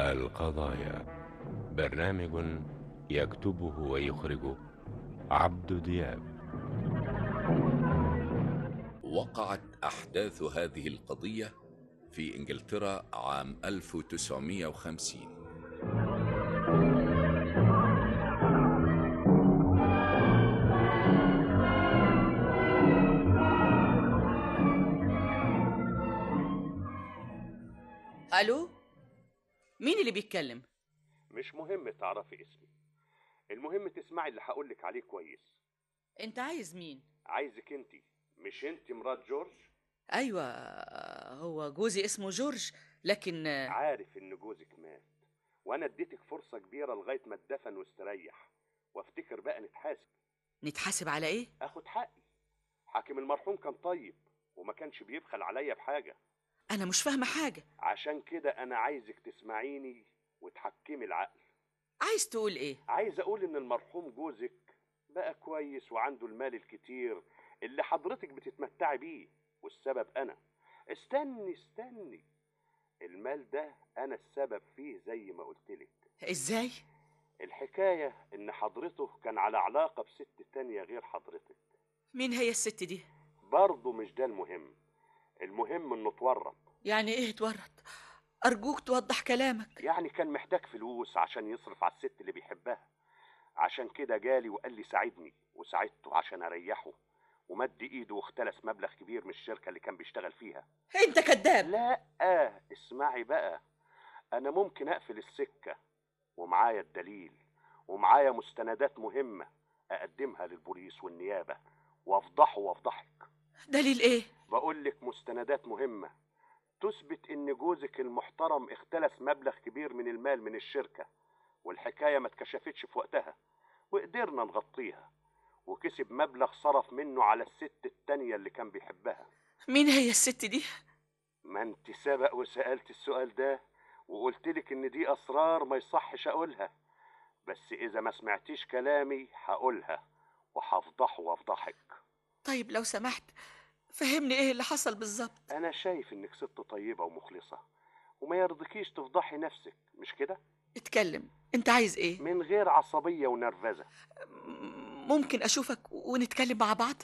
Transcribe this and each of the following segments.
القضايا برنامج يكتبه ويخرجه عبد دياب وقعت أحداث هذه القضية في إنجلترا عام 1950 الو مين اللي بيتكلم مش مهم تعرفي اسمي المهم تسمعي اللي هقولك عليه كويس انت عايز مين عايزك انت مش انت مرات جورج ايوه هو جوزي اسمه جورج لكن عارف ان جوزك مات وانا اديتك فرصه كبيره لغايه ما اتدفن واستريح وافتكر بقى نتحاسب نتحاسب على ايه اخد حقي حاكم المرحوم كان طيب وما كانش بيبخل عليا بحاجه انا مش فاهمه حاجه عشان كده انا عايزك تسمعيني وتحكمي العقل عايز تقول ايه عايز اقول ان المرحوم جوزك بقى كويس وعنده المال الكتير اللي حضرتك بتتمتعي بيه والسبب انا استني استني المال ده انا السبب فيه زي ما قلتلك ازاي الحكاية ان حضرته كان على علاقة بست تانية غير حضرتك مين هي الست دي برضه مش ده المهم المهم انه اتورط يعني ايه اتورط ارجوك توضح كلامك يعني كان محتاج فلوس عشان يصرف على الست اللي بيحبها عشان كده جالي وقال لي ساعدني وساعدته عشان اريحه ومد ايده واختلس مبلغ كبير من الشركة اللي كان بيشتغل فيها انت كذاب لا اسمعي بقى انا ممكن اقفل السكة ومعايا الدليل ومعايا مستندات مهمة اقدمها للبوليس والنيابة وافضحه وافضحك دليل ايه بقول لك مستندات مهمة تثبت ان جوزك المحترم اختلس مبلغ كبير من المال من الشركة والحكاية ما اتكشفتش في وقتها وقدرنا نغطيها وكسب مبلغ صرف منه على الست التانية اللي كان بيحبها مين هي الست دي ما انت سبق وسألت السؤال ده وقلت لك ان دي اسرار ما يصحش اقولها بس اذا ما سمعتيش كلامي هقولها وهفضحه وافضحك طيب لو سمحت فهمني ايه اللي حصل بالظبط انا شايف انك ست طيبة ومخلصة وما يرضكيش تفضحي نفسك مش كده اتكلم انت عايز ايه من غير عصبية ونرفزة ممكن اشوفك ونتكلم مع بعض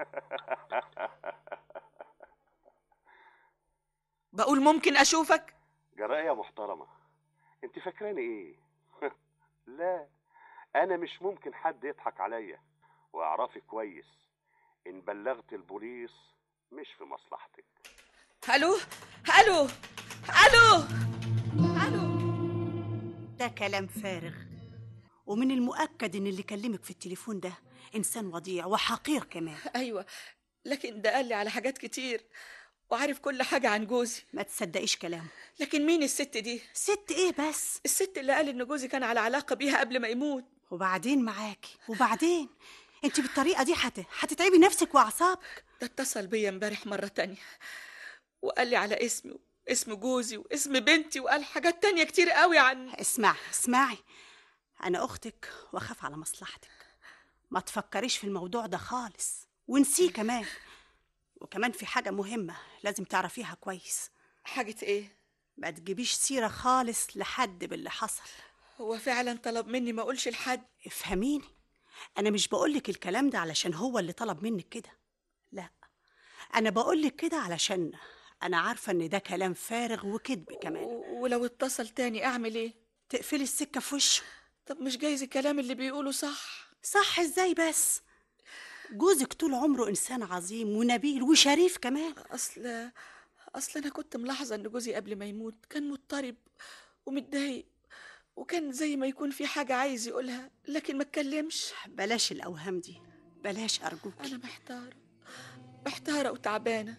بقول ممكن اشوفك جراية محترمة انت فاكراني ايه لا انا مش ممكن حد يضحك عليا واعرفي كويس ان بلغت البوليس مش في مصلحتك الو الو الو الو ده كلام فارغ ومن المؤكد ان اللي كلمك في التليفون ده انسان وضيع وحقير كمان ايوه لكن ده قال لي على حاجات كتير وعارف كل حاجة عن جوزي ما تصدقيش كلامه لكن مين الست دي ست ايه بس الست اللي قال ان جوزي كان على علاقة بيها قبل ما يموت وبعدين معاكي وبعدين انت بالطريقه دي حت... هتتعبي نفسك واعصابك ده اتصل بيا امبارح مرة تانية وقال لي على اسمي واسم جوزي واسم بنتي وقال حاجات تانية كتير قوي عن اسمعي اسمعي انا اختك واخاف على مصلحتك ما تفكريش في الموضوع ده خالص ونسيه كمان وكمان في حاجه مهمه لازم تعرفيها كويس حاجة ايه ما تجيبيش سيره خالص لحد باللي حصل هو فعلا طلب مني ما اقولش لحد افهميني انا مش بقولك الكلام ده علشان هو اللي طلب منك كده لا انا بقولك كده علشان انا عارفه ان ده كلام فارغ وكذب كمان و- ولو اتصل تاني اعمل ايه تقفلي السكه في وشه طب مش جايز الكلام اللي بيقوله صح صح ازاي بس جوزك طول عمره انسان عظيم ونبيل وشريف كمان اصل اصل انا كنت ملاحظه ان جوزي قبل ما يموت كان مضطرب ومتضايق وكان زي ما يكون في حاجه عايز يقولها لكن ما اتكلمش بلاش الاوهام دي بلاش ارجوك انا محتاره محتاره وتعبانه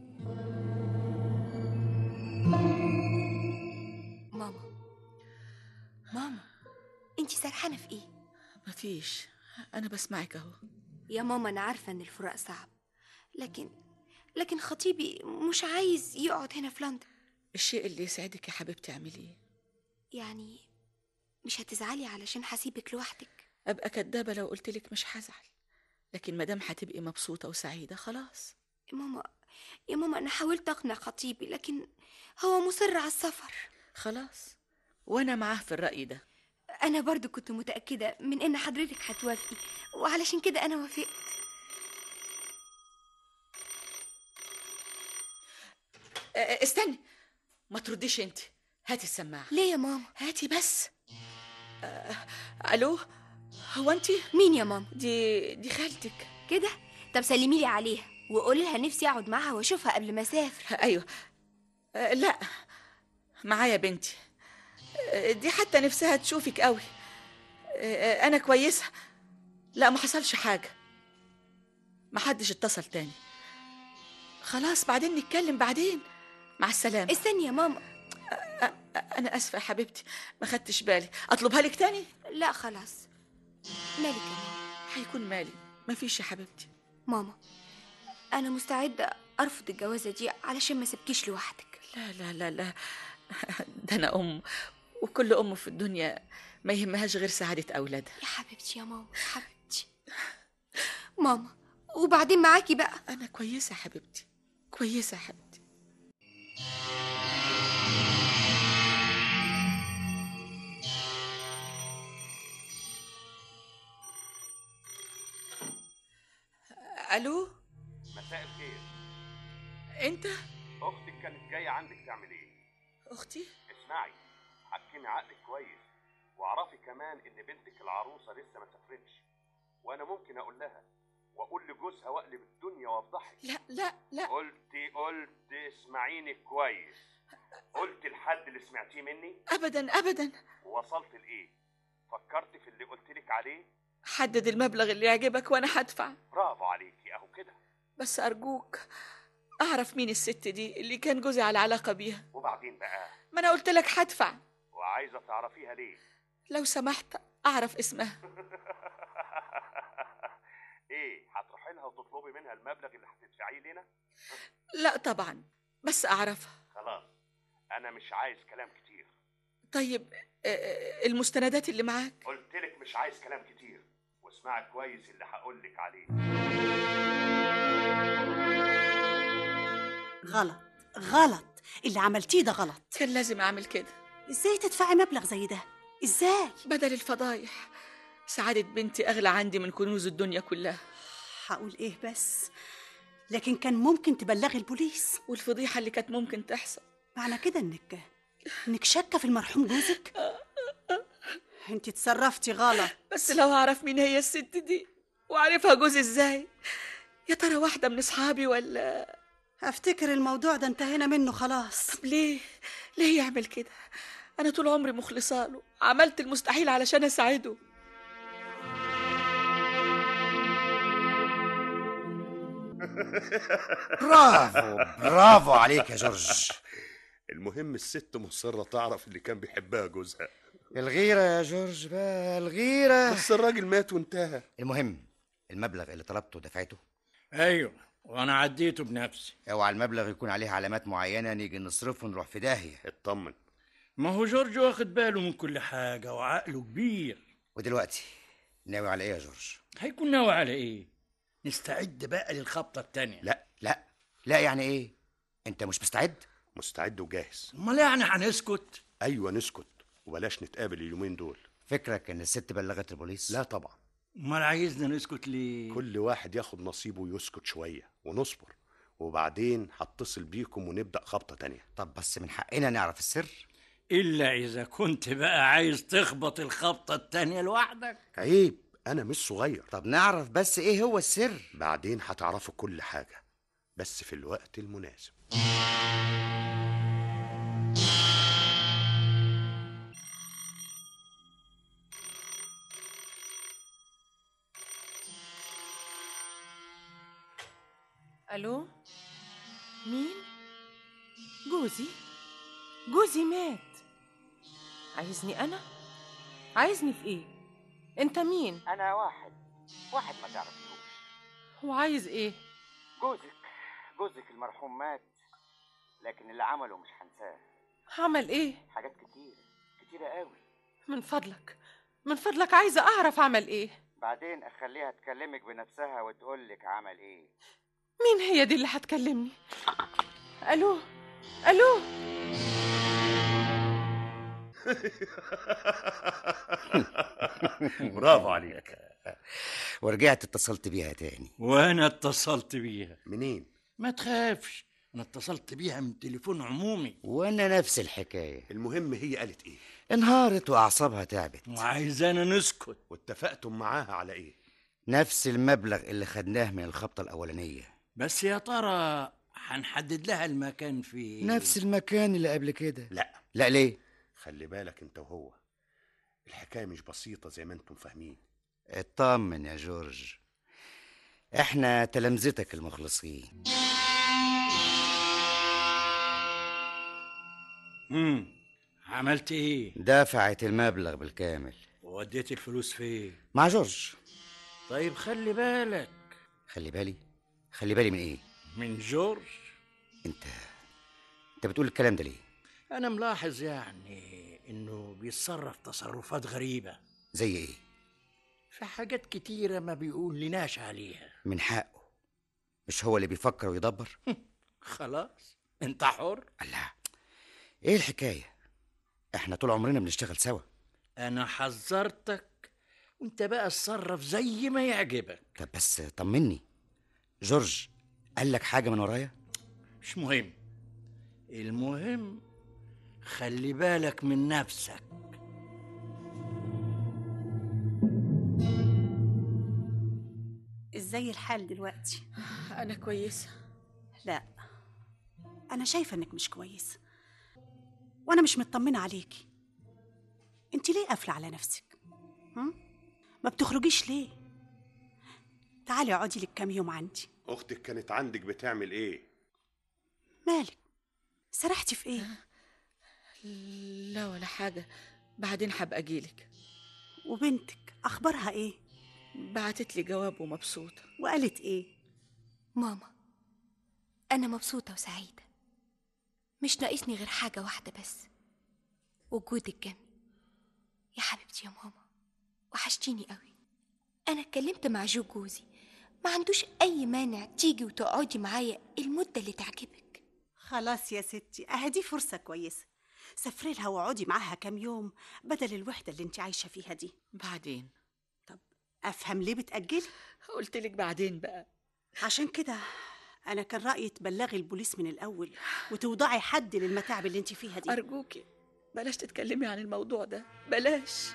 ماما ماما انت سرحانه في ايه مفيش انا بسمعك اهو يا ماما انا عارفه ان الفراق صعب لكن لكن خطيبي مش عايز يقعد هنا في لندن الشيء اللي يسعدك يا حبيبتي اعمليه يعني مش هتزعلي علشان هسيبك لوحدك ابقى كدابه لو قلتلك مش هزعل لكن مادام هتبقي مبسوطه وسعيده خلاص يا ماما يا ماما انا حاولت اقنع خطيبي لكن هو مصر على السفر خلاص وانا معاه في الرأي ده انا برضو كنت متأكدة من ان حضرتك هتوافقي وعلشان كده انا وافقت آه، استني ما ترديش انت هاتي السماعة ليه يا ماما هاتي بس آه، الو هو انت مين يا ماما دي دي خالتك كده طب سلمي لي عليها وقولي لها نفسي اقعد معاها واشوفها قبل ما اسافر ايوه آه، لا معايا بنتي آه، دي حتى نفسها تشوفك قوي آه، انا كويسه لا ما حصلش حاجه ما حدش اتصل تاني خلاص بعدين نتكلم بعدين مع السلامه استني يا ماما انا اسفه يا حبيبتي ما خدتش بالي اطلبها لك تاني لا خلاص مالك يا ماما هيكون مالي ما فيش يا حبيبتي ماما انا مستعدة ارفض الجوازة دي علشان ما سبكيش لوحدك لا لا لا لا ده انا ام وكل ام في الدنيا ما يهمهاش غير سعاده اولادها يا حبيبتي يا ماما حبيبتي ماما وبعدين معاكي بقى انا كويسه يا حبيبتي كويسه يا حبيبتي الو مساء الخير انت اختك كانت جايه عندك تعمل ايه اختي اسمعي حكمي عقلك كويس واعرفي كمان ان بنتك العروسه لسه ما سافرتش وانا ممكن اقول لها واقول لجوزها واقلب الدنيا وافضحك لا لا لا قلت قلت اسمعيني كويس قلت الحد اللي سمعتيه مني ابدا ابدا ووصلت لايه فكرت في اللي قلت لك عليه حدد المبلغ اللي يعجبك وانا هدفع برافو عليكي اهو كده بس ارجوك اعرف مين الست دي اللي كان جوزي على علاقه بيها وبعدين بقى ما انا قلت لك هدفع وعايزه تعرفيها ليه لو سمحت اعرف اسمها ايه هتروحي لها وتطلبي منها المبلغ اللي هتدفعيه لنا لا طبعا بس اعرفها خلاص انا مش عايز كلام كتير طيب آه، آه، المستندات اللي معاك قلت لك مش عايز كلام كتير واسمعي كويس اللي هقول لك عليه غلط غلط اللي عملتيه ده غلط كان لازم اعمل كده ازاي تدفعي مبلغ زي ده ازاي بدل الفضايح سعادة بنتي أغلى عندي من كنوز الدنيا كلها هقول ايه بس لكن كان ممكن تبلغي البوليس والفضيحة اللي كانت ممكن تحصل معنى كده انك انك شاكه في المرحوم جوزك انت اتصرفتي غلط بس لو أعرف مين هي الست دي وأعرفها جوزي إزاي يا ترى واحدة من أصحابي ولا افتكر الموضوع ده انتهينا منه خلاص طب ليه ليه يعمل كده أنا طول عمري مخلصة له عملت المستحيل علشان أساعده برافو برافو عليك يا جورج المهم الست مصرة تعرف اللي كان بيحبها جوزها الغيرة يا جورج بقى الغيرة بس الراجل مات وانتهى المهم المبلغ اللي طلبته دفعته ايوه وانا عديته بنفسي اوعى المبلغ يكون عليه علامات معينة نيجي نصرفه ونروح في داهية اطمن ما هو جورج واخد باله من كل حاجه وعقله كبير ودلوقتي ناوي على ايه يا جورج هيكون ناوي على ايه نستعد بقى للخبطه التانية لا لا لا يعني ايه انت مش مستعد مستعد وجاهز امال يعني هنسكت ايوه نسكت وبلاش نتقابل اليومين دول فكرك ان الست بلغت البوليس لا طبعا امال عايزنا نسكت ليه كل واحد ياخد نصيبه ويسكت شوية ونصبر وبعدين هتصل بيكم ونبدأ خبطة تانية طب بس من حقنا نعرف السر الا اذا كنت بقى عايز تخبط الخبطه التانية لوحدك عيب أنا مش صغير طب نعرف بس ايه هو السر بعدين هتعرفوا كل حاجة بس في الوقت المناسب الو مين جوزي جوزي مات عايزني انا عايزني في ايه انت مين أنا واحد واحد ما تعرفيهوش وعايز ايه جوزك جوزك المرحوم مات لكن اللي عمله مش هنساه عمل ايه حاجات كتير كتيرة قوي من فضلك من فضلك عايزه اعرف عمل ايه بعدين أخليها تكلمك بنفسها وتقولك عمل إيه مين هي دي اللي هتكلمني الو الو برافو عليك ورجعت اتصلت بيها تاني وانا اتصلت بيها منين ما تخافش انا اتصلت بيها من تليفون عمومي وانا نفس الحكايه المهم هي قالت ايه انهارت واعصابها تعبت وعايزانا نسكت واتفقتم معاها على ايه نفس المبلغ اللي خدناه من الخبطه الاولانيه بس يا ترى هنحدد لها المكان فين نفس المكان اللي قبل كده لا لا ليه خلي بالك انت وهو الحكايه مش بسيطه زي ما انتم فاهمين اطمن يا جورج احنا تلامذتك المخلصين امم عملت ايه دفعت المبلغ بالكامل وديت الفلوس فين مع جورج طيب خلي بالك خلي بالي خلي بالي من ايه من جورج انت انت بتقول الكلام ده ليه انا ملاحظ يعني انه بيتصرف تصرفات غريبه زي ايه في حاجات كتيره ما بيقول لناش عليها من حقه مش هو اللي بيفكر ويدبر خلاص انت حر الله ايه الحكايه احنا طول عمرنا بنشتغل سوا انا حذرتك وانت بقى اتصرف زي ما يعجبك طب بس طمني جورج قال لك حاجه من ورايا مش مهم المهم خلي بالك من نفسك ازاي الحال دلوقتي أنا كويسة لا انا شايفه انك مش كويسه وانا مش مطمنه عليكي انت ليه قافله على نفسك هم؟ ما بتخرجيش ليه تعالي اقعدي لك كام يوم عندي اختك كانت عندك بتعمل ايه مالك سرحتي في ايه لا ولا حاجة بعدين هبقى أجيلك وبنتك اخبارها ايه بعتت لي جواب ومبسوطة وقالت ايه ماما أنا مبسوطة وسعيدة مش ناقصني غير حاجة واحدة بس وجودك جنبي يا حبيبتي يا ماما وحشتيني قوي أنا اتكلمت مع جو جوزي ما عندوش أي مانع تيجي وتقعدي معايا المدة اللي تعجبك خلاص يا ستي اهي دي فرصه كويسه سافري لها واقعدي معاها كام يوم بدل الوحده اللي انت عايشه فيها دي بعدين افهم ليه بتاجلي قلت لك بعدين بقى عشان كده انا كان رايي تبلغي البوليس من الاول وتوضعي حد للمتاعب اللي انت فيها دي أرجوكي بلاش تتكلمي عن الموضوع ده بلاش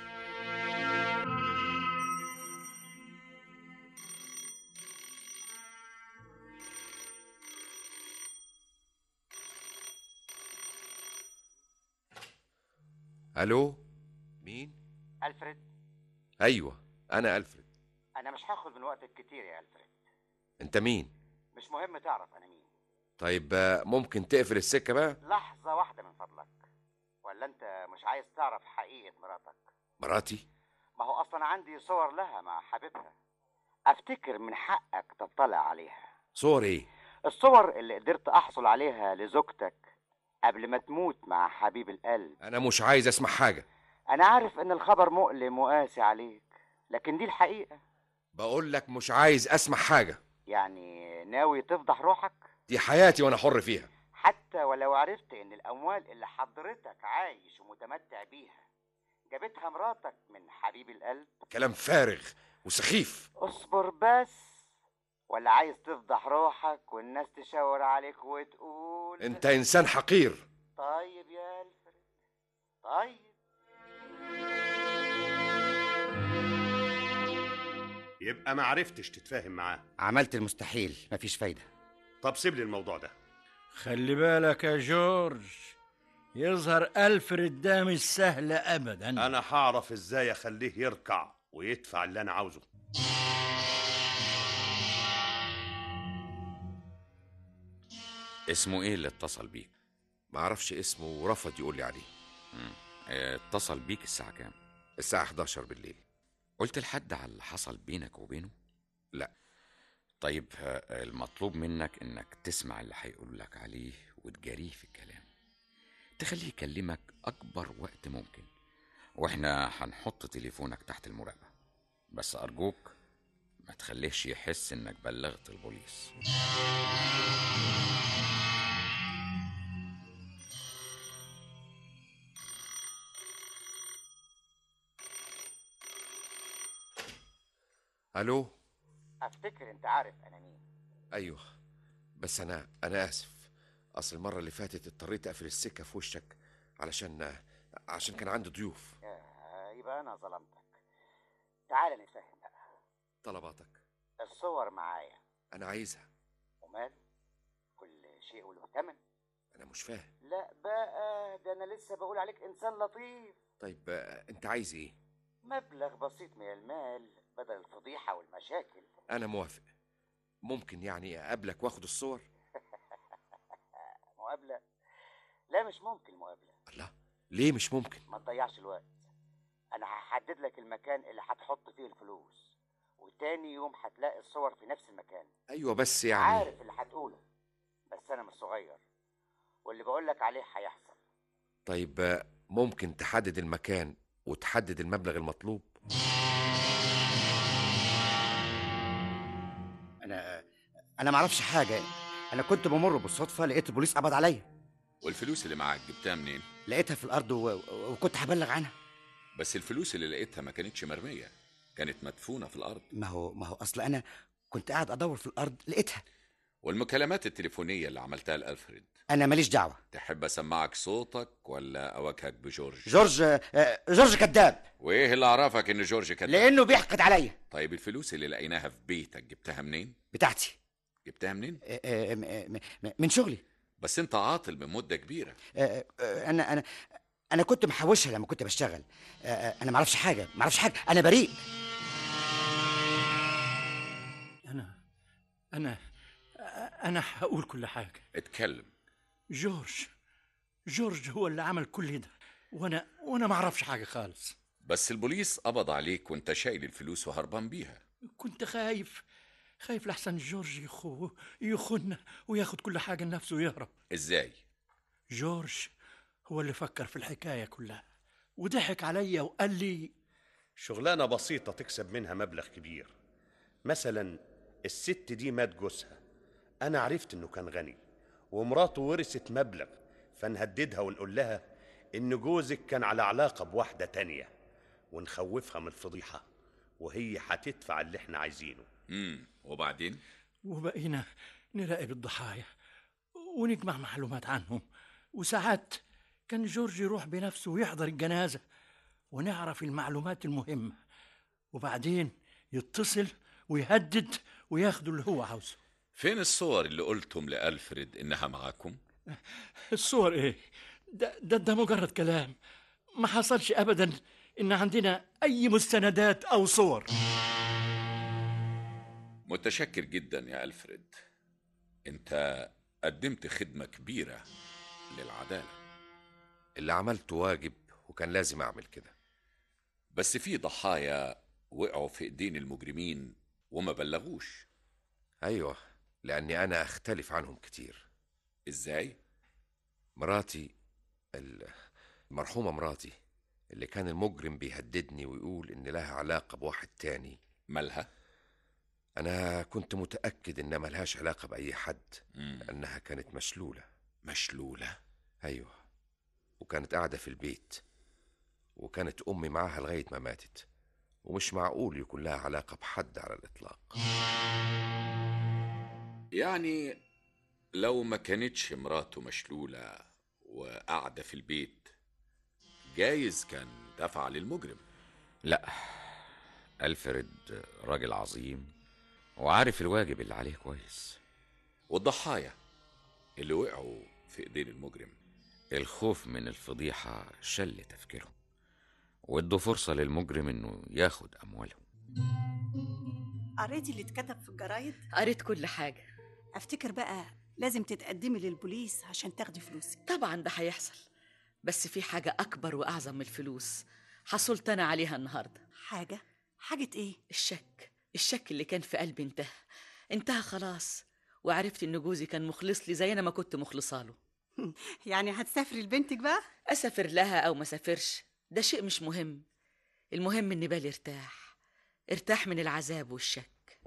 الو مين ألفريد ايوه انا الفريد أنا مش هاخد من وقتك كتير يا ألفريد انت مين مش مهم تعرف أنا مين طيب آه، ممكن تقفل السكه بقى لحظة واحدة من فضلك ولا أنت مش عايز تعرف حقيقة مراتك مراتي ما هو أصلا عندي صور لها مع حبيبها أفتكر من حقك تطلع عليها صور ايه الصور اللي قدرت أحصل عليها لزوجتك قبل ما تموت مع حبيب القلب انا مش عايز اسمع حاجه أنا عارف إن الخبر مؤلم وقاسي عليك لكن دي الحقيقة بقول لك مش عايز اسمع حاجه يعني ناوي تفضح روحك دي حياتي وانا حر فيها حتى ولو عرفت إن الأموال اللي حضرتك عايش ومتمتع بيها جابتها مراتك من حبيب القلب كلام فارغ وسخيف اصبر بس ولا عايز تفضح روحك والناس تشاور عليك وتقول انت انسان حقير طيب يا ألفريد طيب يبقى ما عرفتش تتفاهم معاه عملت المستحيل مفيش فايده طب سيب لي الموضوع ده خلي بالك يا جورج يظهر ألفريد ده مش سهل أبدا انا هعرف ازاي اخليه يركع ويدفع اللي انا عاوزه اسمه ايه اللي اتصل بيك معرفش اسمه ورفض يقول لي عليه مم. اه، اتصل بيك الساعة كام الساعه 11 بالليل قلت لحد على اللي حصل بينك وبينه لا طيب اه، المطلوب منك انك تسمع اللي هيقول لك عليه وتجاريه في الكلام تخليه يكلمك اكبر وقت ممكن واحنا هنحط تليفونك تحت المراقبة بس ارجوك ما تخليهش يحس انك بلغت البوليس الو افتكر انت عارف انا مين ايوه بس انا انا اسف اصل المره اللي فاتت اضطريت اقفل السكه في وشك علشان عشان كان عندي ضيوف يا- يبقى انا ظلمتك تعال نتفاهم بقى طلباتك الصور معايا انا عايزها ومال كل شيء وله ثمن انا مش فاهم لا بقى ده انا لسه بقول عليك انسان لطيف طيب آه، انت عايز ايه مبلغ بسيط من المال بدل الفضيحة والمشاكل انا موافق ممكن يعني اقابلك واخد الصور مقابلة لا مش ممكن مقابلة ليه مش ممكن ما تضيعش الوقت انا هحدد لك المكان اللي هتحط فيه الفلوس وتاني يوم هتلاقي الصور في نفس المكان ايوه بس يعني عارف اللي هتقوله بس انا مش صغير واللي بقول لك عليه هيحصل طيب آه، ممكن تحدد المكان وتحدد المبلغ المطلوب انا انا ما اعرفش حاجه انا كنت بمر بالصدفه لقيت البوليس قبض عليا والفلوس اللي معاك جبتها منين لقيتها في الارض و... و- وكنت هبلغ عنها بس الفلوس اللي لقيتها ما كانتش مرميه كانت مدفونه في الارض ما هو ما هو اصل انا كنت قاعد ادور في الارض لقيتها والمكالمات التليفونيه اللي عملتها لالفريد انا ماليش دعوه تحب اسمعك صوتك ولا اواجهك بجورج جورج آه، جورج كذاب وايه اللي عرفك ان جورج كده لانه بيحقد عليا طيب الفلوس اللي لقيناها في بيتك جبتها منين بتاعتي جبتها منين آه، آه، م- م- من شغلي بس انت عاطل من مده كبيره آه، آه، انا انا انا كنت محوشها لما كنت بشتغل آه، آه، انا ما اعرفش حاجه ما اعرفش حاجه انا بريء أنا أنا أنا هقول كل حاجة اتكلم جورج جورج هو اللي عمل كل ده وأنا وأنا ما أعرفش حاجة خالص بس البوليس قبض عليك وانت شايل الفلوس وهربان بيها كنت خايف خايف لحسن جورج يخو يخن وياخد كل حاجة لنفسه ويهرب ازاي جورج هو اللي فكر في الحكاية كلها وضحك عليا وقال لي شغلانة بسيطة تكسب منها مبلغ كبير مثلا الست دي مات جوزها أنا عرفت إنه كان غني ومراته ورثت مبلغ فنهددها ونقول لها إن جوزك كان على علاقة بواحدة تانية ونخوفها من الفضيحة وهي هتدفع اللي احنا عايزينه امم وبعدين وبقينا نراقب الضحايا ونجمع معلومات عنهم وساعات كان جورج يروح بنفسه ويحضر الجنازة ونعرف المعلومات المهمة وبعدين يتصل ويهدد وياخد اللي هو عاوزه فين الصور اللي قلتم لألفريد إنها معاكم؟ الصور ايه ده, ده ده مجرد كلام ما حصلش ابدا ان عندنا اي مستندات او صور متشكر جدا يا ألفريد أنت قدمت خدمة كبيرة للعدالة اللي عملته واجب وكان لازم اعمل كده بس في ضحايا وقعوا في ايدين المجرمين وما بلغوش ايوه لاني انا اختلف عنهم كتير ازاي مراتي ال- المرحومه مراتي اللي كان المجرم بيهددني ويقول ان لها علاقه بواحد تاني مالها انا كنت متاكد ان ملهاش علاقه باي حد مم. لانها كانت مشلوله مشلولة ايوه وكانت قاعده في البيت وكانت امي معاها لغايه ما ماتت ومش معقول يكون لها علاقه بحد على الاطلاق يعني لو ما كانتش مراته مشلولة وقاعدة في البيت جايز كان دفع للمجرم لا ألفريد راجل عظيم وعارف الواجب اللي عليه كويس والضحايا اللي وقعوا في ايدين المجرم الخوف من الفضيحة شل تفكيرهم وادوا فرصة للمجرم انه ياخد اموالهم قريتي اللي اتكتب في الجرايد قريت كل حاجة افتكر بقى لازم تتقدمي للبوليس عشان تاخدي فلوسك طبعا ده هيحصل بس في حاجة أكبر وأعظم من الفلوس حصلت أنا عليها النهاردة حاجة حاجة ايه الشك الشك اللي كان في قلبي انتهى انتهى خلاص وعرفت إن جوزي كان مخلص لي زي أنا ما كنت مخلصة له يعني هتسافري لبنتك بقى أسافر لها أو ما سافرش ده شيء مش مهم المهم إن بالي ارتاح ارتاح من العذاب والشك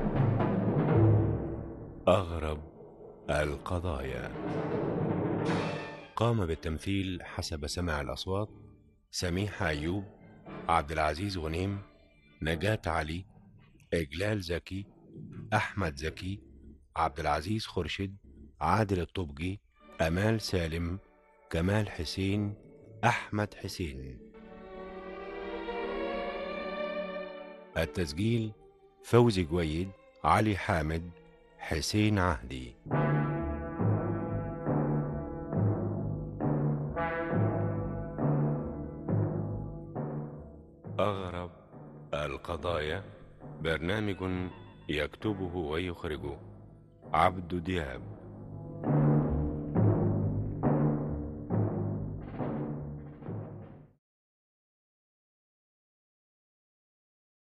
أغرب القضايا قام بالتمثيل حسب سماع الأصوات سميحة أيوب عبد العزيز غنيم نجاة علي إجلال زكي أحمد زكي عبد العزيز خرشد عادل الطبجي أمال سالم كمال حسين أحمد حسين التسجيل فوزي جويد علي حامد حسين عهدي أغرب القضايا برنامج يكتبه ويخرجه عبد دياب